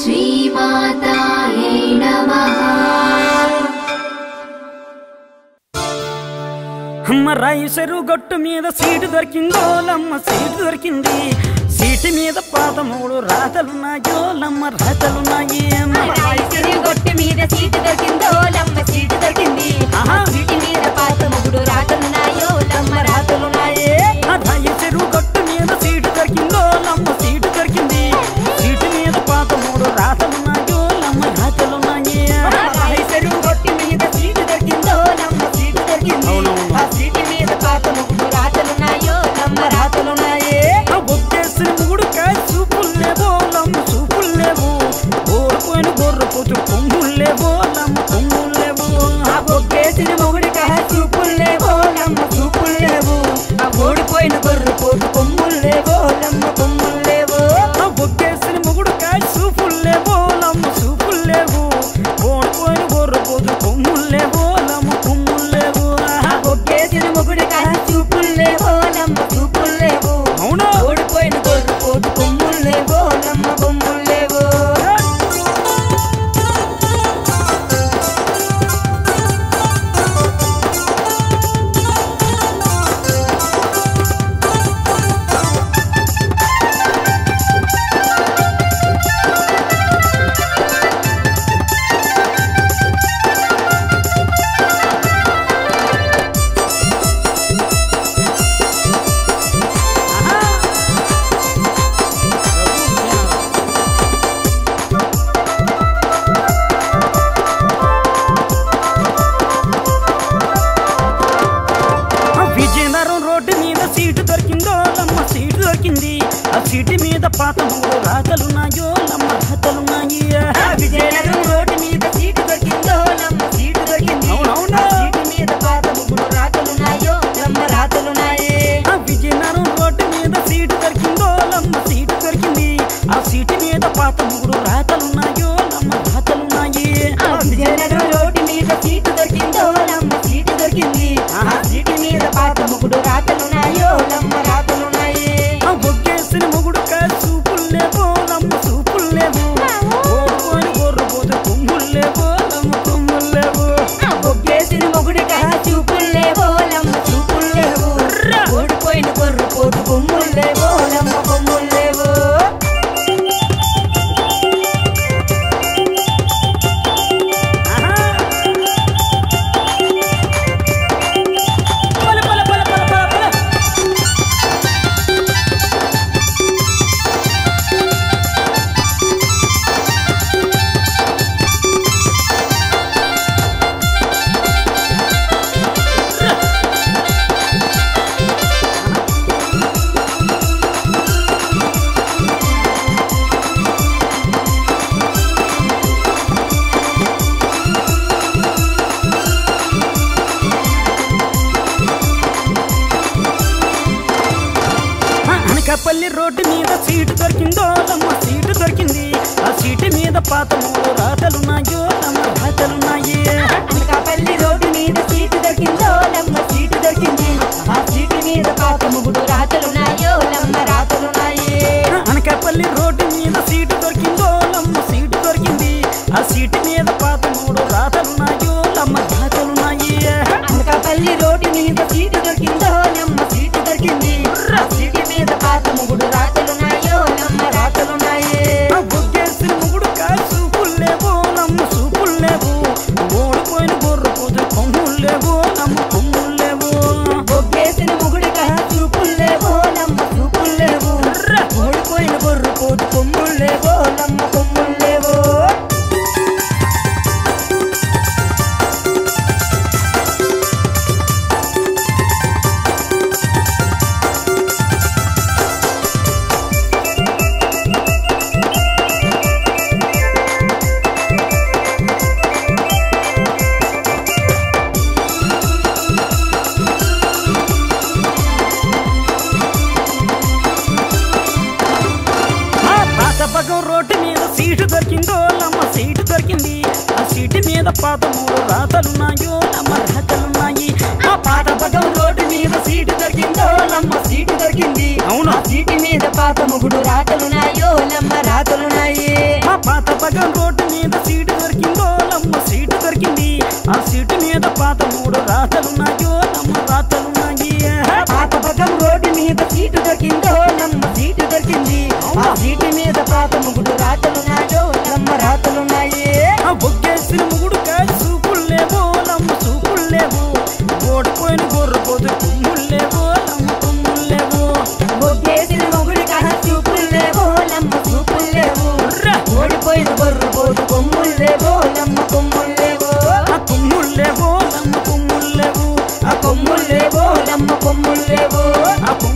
श्रीमातायै नमः అమ్మ రైసరు గట్టు మీద సీటు దొరికిందో లమ్మ సీటు దొరికింది సీటు మీద పాదమూడు రాతలున్నాయో లమ్మ రాతలున్నాయి అమ్మ రాయసిరి గొట్టి మీద సీటు దొరికిందో లమ్మ సీటు దొరికింది ఆహా. సీటు మీద పాత ముగుడు రాతలున్నాయో లమ్మ రాతలున్నాయే ఆ రైసరు గట్టు మీద సీటు దొరికిందో లమ్మ సీటు దొరికింది సీటు మీద పాదమూడు రాతలున్నాయో లమ్మ రాతలున్నాయి రాయసిరి గొట్టి మీద సీటు దొరికిందో లమ్మ సీటు దొరికింది అవునవును. ఆ సీటు మీద పాత ముగుడు రాతలున్నాయో లమ్మ రాతలున్నాయే ఆ బొక్కేసిన మూడు కాయ చూపులు లేవో లమ్మ చూపులు లేవు ఓడిపోయిన గొర్రె పోతు కొమ్ములు లేవో లమ్మ కొమ్ములు లేవు ఆ బొగ్గేసిన మొగుడి కహ చూపులు లేవో లమ్మ చూపులు లేవు ఆ ఓడిపోయిన గొర్రె పోటు కొమ్ములు లేవో లమ్మ కొమ్ములు లేవో ఆ బొక్కేసిన మొగుడు కాయ చూపులు లేవో లమ్మ చూపులు లేవు ఓడిపోయిన గొర్రె పోతు కొమ్ములు లేవో లమ్మ కొమ్ములు లేవు ఆ బొగ్గేసిన మొగుడి కహ చూపులు లేవో లమ్మ చూపులు లేవు అవునా ఓడిపోయిన గొర్రె పోటు కొమ్ములు లేవో లమ్మ కొమ్ములు లేవో ఆ విజయనగరం రోడ్డు మీద సీటు దొరికిందో లమ్మ సీటు దొరికింది ఆ సీటు మీద పాత మూడు రాతలున్నాయో లమ్మ రాతలున్నాయి ఆ విజయనగరం రోడ్డు మీద సీటు దొరికిందో లమ్మ సీటు దొరికింది అవునవునా? ఆ సీటు మీద పాత ముగ్గురు రాతలున్నాయో లమ్మ రాతలున్నాయే ఆ విజయనగరం రోడ్డు మీద సీటు దొరికిందో లమ్మ సీటు దొరికింది ఆ సీటు మీద పాత మూడు రాతలున్నాయో లమ్మ రాతలున్నాయి ఆ విజయనగరం రోడ్డు మీద సీటు దొరికిందో లమ్మ సీటు దొరికింది ఆ సీటు మీద పాత ముగ్గురు రాతలున్నాయో లమ్మ రాతలున్నాయే ఆ బొగ్గేసిన మొగుడు కాయ చూపులు లేవో లమ్మ చూపులు లేవు ఓడిపోయిన గొర్రె పోతే కొమ్ములు లేవో లమ్మ కొమ్ములు లేవు ఆ బొగ్గేసిన మొగుడి కహ చూపులు లేవో లమ్మ చూపులు లేవు ఓడిపోయిన గొర్రె పోటు కొమ్ములు లేవో లమ్మ కొమ్ములు లేవో పల పల పల పల పల పల ఆ అనకాపల్లి రోడ్డు మీద సీటు దొరికిందో లమ్మ సీటు దొరికింది ఆ సీటు మీద పాత మూడు రాతలున్నాయో లమ్మ రాతలున్నాయి అనకాపల్లి రోడ్డు మీద సీటు దొరికిందో లమ్మ సీటు దొరికింది ఆ సీటు మీద పాత ముగుడు రాతలున్నాయో లమ్మ రాతలున్నాయి ఆ అనకాపల్లి రోడ్డు మీద సీటు దొరికిందో లమ్మ సీటు దొరికింది ఆ సీటు మీద పాత మూడు రాతలున్నాయో లమ్మ రాతలున్నాయి అనకాపల్లి రోడ్డు మీద సీటు దొరికిందో లమ్మ సీటు దొరికింది ఆ సీటు మీద పాత ముగుడు రాతలున్నాయో లమ్మ రాతలున్నాయి ఆ బొగ్గేసిన మొగుడు కాయ చూపులు లేవో లమ్మ చూపులు లేవు ఓడిపోయిన గొర్రె పోతే కొమ్ములు లేవో లమ్మ కొమ్ములు లేవు బొగ్గేసిన ముగుడి కహ చూపులు లేవో లమ్మ చూపులు లేవు ఓడిపోయిన గొర్రె పోటు కొమ్ములు లేవో లమ్మ కొమ్ములు లేవో ఆ పాత పగం రోడ్డు మీద సీటు దొరికిందో లమ్మ సీటు దొరికింది ఆ సీటు మీద పాత మూడు రాతలున్నాయో లమ్మ రాతలున్నాయి ఆ పాత పగం రోడ్డు మీద సీటు దొరికిందో లమ్మ సీటు దొరికింది అవును ఆ సీటు మీద పాత ముగుడు రాతలున్నాయో లమ్మ రాతలున్నాయి ఆ పాత పగం రోడ్డు మీద సీటు దొరికిందో లమ్మ సీటు దొరికింది ఆ సీటు మీద పాత మూడు రాతలున్నాయో లమ్మ రాతలున్నాయి పాత పగం రోడ్డు మీద సీటు దొరికిందో నమ్మ సీటు దొరికింది ఆ సీటు మీద పాత ముగుడు రాతలున్నాయో నమ్మ రాతలున్నాయి ఆ ఒగ్గేసిన ముగుడు కాదు సూపులు లేవో లమ్మ సూపులు లేవు ఓడిపోయిన గొర్రె పోతే కొమ్ములు లేవో లమ్మ కొమ్ములు లేవు ఒగ్గేసిన మొగుడు కహ చూపులు లేవో నమ్మ చూపులు లేవు రా. ఓడిపోయిన బొర్రు పోదు కొమ్ములు లేవో నమ్మ కొమ్ములు లేవో ఆ కొమ్ములు లేవో లమ్మ కొమ్ములు లేవు ఆ కొమ్ములు లేవో నమ్మ కొమ్ములు లేవో ఆ